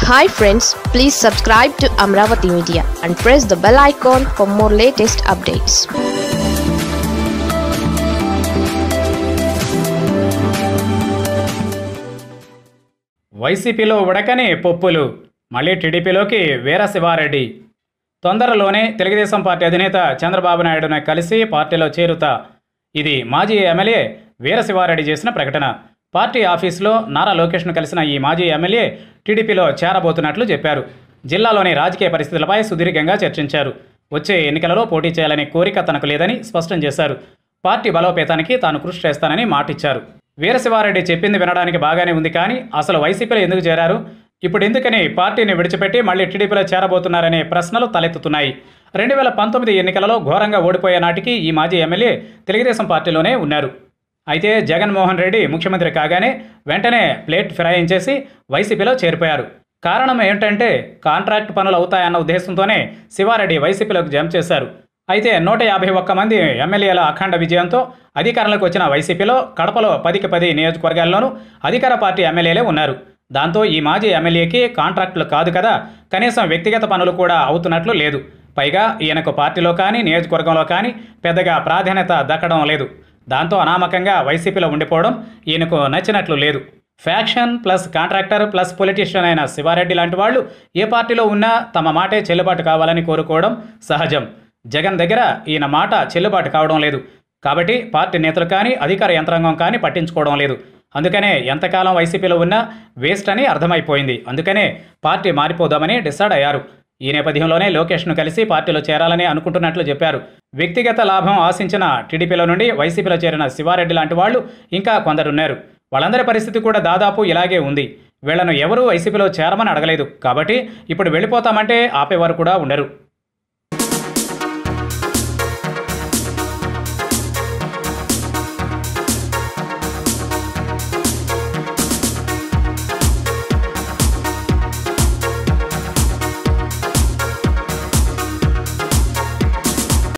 hi friends please subscribe to Amaravati media and press the bell icon for more latest updates వైసీపీలో ఉడకని పప్పులు మళ్ళీ టీడీపీలోకి వీరశివారెడ్డి తొందరలోనే తెలుగుదేశం పార్టీ అధినేత చంద్రబాబు నాయుడును కలిసి పార్టీలో చేరుతా ఇది మాజీ ఎమ్మెల్యే వీరశివారెడ్డి చేసిన ప్రకటన పార్టీ ఆఫీసులో నారా లోకేష్ను కలిసిన ఈ మాజీ ఎమ్మెల్యే టీడీపీలో చేరబోతున్నట్లు చెప్పారు జిల్లాలోని రాజకీయ పరిస్థితులపై సుదీర్ఘంగా చర్చించారు వచ్చే ఎన్నికలలో పోటీ చేయాలనే కోరిక తనకు లేదని స్పష్టం చేశారు పార్టీ బలోపేతానికి తాను కృషి చేస్తానని మాటిచ్చారు వీరశివారెడ్డి చెప్పింది వినడానికి బాగానే ఉంది కానీ అసలు వైసీపీలో ఎందుకు చేరారు ఇప్పుడు ఎందుకని పార్టీని విడిచిపెట్టి మళ్ళీ టీడీపీలో చేరబోతున్నారనే ప్రశ్నలు తలెత్తుతున్నాయి రెండు వేల పంతొమ్మిది ఎన్నికలలో ఘోరంగా ఓడిపోయే నాటికి ఈ మాజీ ఎమ్మెల్యే తెలుగుదేశం పార్టీలోనే ఉన్నారు అయితే జగన్మోహన్ రెడ్డి ముఖ్యమంత్రి కాగానే వెంటనే ప్లేట్ ఫిరాయించేసి వైసీపీలో చేరిపోయారు కారణం ఏంటంటే కాంట్రాక్ట్ పనులు అవుతాయన్న ఉద్దేశంతోనే శివారెడ్డి వైసీపీలోకి జంప్ చేశారు అయితే నూట యాభై ఒక్క మంది ఎమ్మెల్యేల అఖండ విజయంతో అధికారంలోకి వచ్చిన వైసీపీలో కడపలో పదికి పది నియోజకవర్గాల్లోనూ అధికార పార్టీ ఎమ్మెల్యేలే ఉన్నారు దాంతో ఈ మాజీ ఎమ్మెల్యేకి కాంట్రాక్టులు కాదు కదా కనీసం వ్యక్తిగత పనులు కూడా అవుతున్నట్లు లేదు పైగా ఈయనకు పార్టీలో కానీ నియోజకవర్గంలో కానీ పెద్దగా ప్రాధాన్యత దక్కడం లేదు దాంతో అనామకంగా వైసీపీలో ఉండిపోవడం ఈయనకు నచ్చినట్లు లేదు faction plus contractor plus politician అయిన శివారెడ్డి లాంటి వాళ్ళు ఏ పార్టీలో ఉన్నా తమ మాటే చెల్లుబాటు కావాలని కోరుకోవడం సహజం జగన్ దగ్గర ఈయన మాట చెల్లుబాటు కావడం లేదు కాబట్టి పార్టీ నేతలు కానీ అధికార యంత్రాంగం కానీ పట్టించుకోవడం లేదు అందుకనే ఎంతకాలం వైసీపీలో ఉన్నా వేస్ట్ అని అర్థమైపోయింది అందుకనే పార్టీ మారిపోదామని డిసైడ్ అయ్యారు ఈ నేపథ్యంలోనే లోకేష్ను కలిసి పార్టీలో చేరాలని అనుకుంటున్నట్లు చెప్పారు వ్యక్తిగత లాభం ఆశించిన టీడీపీలో నుండి వైసీపీలో చేరిన శివారెడ్డి లాంటి వాళ్ళు ఇంకా కొందరున్నారు వాళ్ళందరి పరిస్థితి కూడా దాదాపు ఇలాగే ఉంది వీళ్లను ఎవరూ వైసీపీలో చేరమని అడగలేదు కాబట్టి ఇప్పుడు వెళ్ళిపోతామంటే ఆపేవారు కూడా ఉండరు